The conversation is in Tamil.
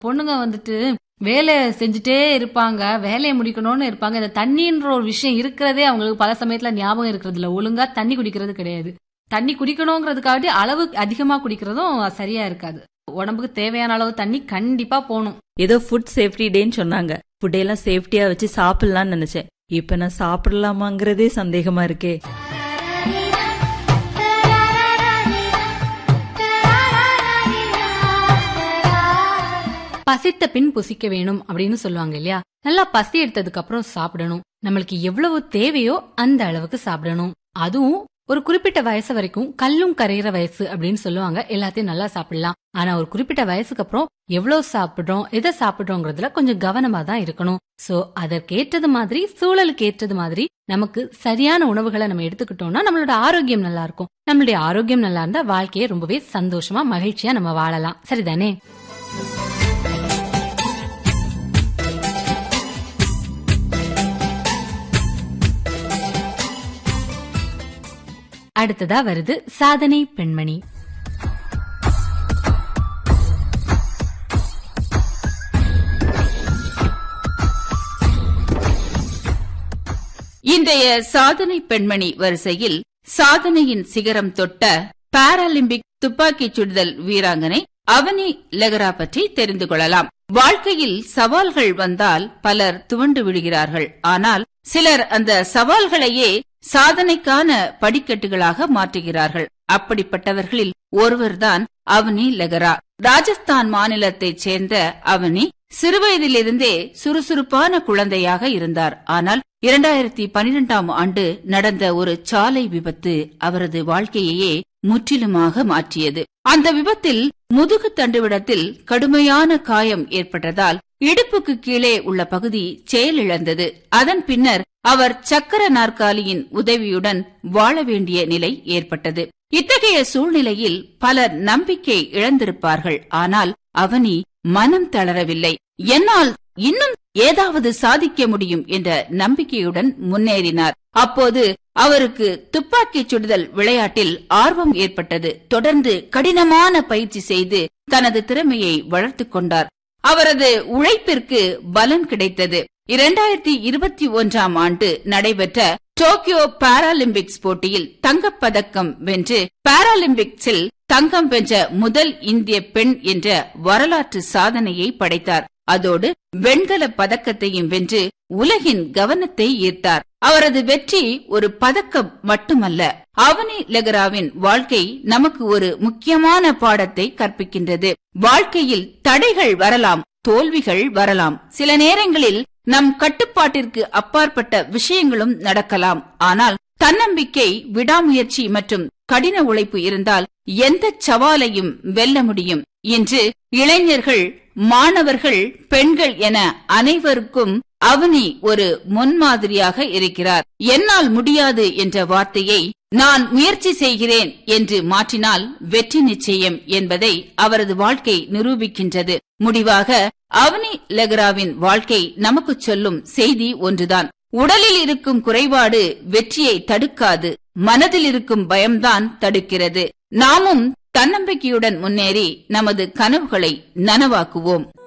பொண்ணுங்க வந்துட்டு வேலை செஞ்சுட்டே இருப்பாங்க வேலையை முடிக்கணும்னு இருப்பாங்க இந்த தண்ணின்ற ஒரு விஷயம் இருக்கிறதே அவங்களுக்கு பல சமயத்துல ஞாபகம் இருக்கிறது இல்ல ஒழுங்கா தண்ணி குடிக்கிறது கிடையாது தண்ணி குடிக்கணுங்கிறதுக்காக அளவு அதிகமா குடிக்கிறதும் சரியா இருக்காது உடம்புக்கு தேவையான அளவு தண்ணி கண்டிப்பா போகணும் ஏதோ ஃபுட் சேஃப்டி டேன்னு சொன்னாங்க ஃபுட் எல்லாம் சேஃப்டியா வச்சு சாப்பிடலாம்னு நினைச்சேன் இப்ப நான் சாப்பிடலாமாங்கிறதே சந்தேகமா இருக்கே பசித்த பின் புசிக்க வேணும் அப்படின்னு சொல்லுவாங்க இல்லையா நல்லா பசி எடுத்ததுக்கு அப்புறம் சாப்பிடணும் நம்மளுக்கு எவ்வளவு தேவையோ அந்த அளவுக்கு சாப்பிடணும் அதுவும் ஒரு குறிப்பிட்ட வயசு வரைக்கும் கல்லும் கரையிற வயசு அப்படின்னு சொல்லுவாங்க எல்லாத்தையும் நல்லா சாப்பிடலாம் ஆனா ஒரு குறிப்பிட்ட வயசுக்கு அப்புறம் எவ்வளவு சாப்பிடுறோம் எதை சாப்பிடுறோங்கிறதுல கொஞ்சம் கவனமா தான் இருக்கணும் சோ அதற்கேற்றது மாதிரி சூழலுக்கு ஏற்றது மாதிரி நமக்கு சரியான உணவுகளை நம்ம எடுத்துக்கிட்டோம்னா நம்மளோட ஆரோக்கியம் நல்லா இருக்கும் நம்மளுடைய ஆரோக்கியம் நல்லா இருந்தா வாழ்க்கையை ரொம்பவே சந்தோஷமா மகிழ்ச்சியா நம்ம வாழலாம் சரிதானே அடுத்ததா வருது சாதனை பெண்மணி இன்றைய சாதனை பெண்மணி வரிசையில் சாதனையின் சிகரம் தொட்ட பாராலிம்பிக் துப்பாக்கிச் சுடுதல் வீராங்கனை அவனி லெகரா பற்றி தெரிந்து கொள்ளலாம் வாழ்க்கையில் சவால்கள் வந்தால் பலர் துவண்டு விடுகிறார்கள் ஆனால் சிலர் அந்த சவால்களையே சாதனைக்கான படிக்கட்டுகளாக மாற்றுகிறார்கள் அப்படிப்பட்டவர்களில் ஒருவர்தான் அவனி லெகரா ராஜஸ்தான் மாநிலத்தைச் சேர்ந்த அவனி சிறுவயதிலிருந்தே சுறுசுறுப்பான குழந்தையாக இருந்தார் ஆனால் இரண்டாயிரத்தி பனிரெண்டாம் ஆண்டு நடந்த ஒரு சாலை விபத்து அவரது வாழ்க்கையையே முற்றிலுமாக மாற்றியது அந்த விபத்தில் முதுகு தண்டுவிடத்தில் கடுமையான காயம் ஏற்பட்டதால் இடுப்புக்கு கீழே உள்ள பகுதி செயலிழந்தது அதன் பின்னர் அவர் சக்கர நாற்காலியின் உதவியுடன் வாழ வேண்டிய நிலை ஏற்பட்டது இத்தகைய சூழ்நிலையில் பலர் நம்பிக்கை இழந்திருப்பார்கள் ஆனால் அவனி மனம் தளரவில்லை என்னால் இன்னும் ஏதாவது சாதிக்க முடியும் என்ற நம்பிக்கையுடன் முன்னேறினார் அப்போது அவருக்கு துப்பாக்கிச் சுடுதல் விளையாட்டில் ஆர்வம் ஏற்பட்டது தொடர்ந்து கடினமான பயிற்சி செய்து தனது திறமையை வளர்த்துக் கொண்டார் அவரது உழைப்பிற்கு பலன் கிடைத்தது இரண்டாயிரத்தி இருபத்தி ஒன்றாம் ஆண்டு நடைபெற்ற டோக்கியோ பாராலிம்பிக்ஸ் போட்டியில் தங்கப்பதக்கம் வென்று பாராலிம்பிக்ஸில் தங்கம் வென்ற முதல் இந்திய பெண் என்ற வரலாற்று சாதனையை படைத்தார் அதோடு வெண்கல பதக்கத்தையும் வென்று உலகின் கவனத்தை ஈர்த்தார் அவரது வெற்றி ஒரு பதக்கம் மட்டுமல்ல அவனி லெகராவின் வாழ்க்கை நமக்கு ஒரு முக்கியமான பாடத்தை கற்பிக்கின்றது வாழ்க்கையில் தடைகள் வரலாம் தோல்விகள் வரலாம் சில நேரங்களில் நம் கட்டுப்பாட்டிற்கு அப்பாற்பட்ட விஷயங்களும் நடக்கலாம் ஆனால் தன்னம்பிக்கை விடாமுயற்சி மற்றும் கடின உழைப்பு இருந்தால் எந்த சவாலையும் வெல்ல முடியும் இன்று இளைஞர்கள் மாணவர்கள் பெண்கள் என அனைவருக்கும் அவனி ஒரு முன்மாதிரியாக இருக்கிறார் என்னால் முடியாது என்ற வார்த்தையை நான் முயற்சி செய்கிறேன் என்று மாற்றினால் வெற்றி நிச்சயம் என்பதை அவரது வாழ்க்கை நிரூபிக்கின்றது முடிவாக அவனி லெகராவின் வாழ்க்கை நமக்கு சொல்லும் செய்தி ஒன்றுதான் உடலில் இருக்கும் குறைபாடு வெற்றியை தடுக்காது மனதில் இருக்கும் பயம்தான் தடுக்கிறது நாமும் தன்னம்பிக்கையுடன் முன்னேறி நமது கனவுகளை நனவாக்குவோம்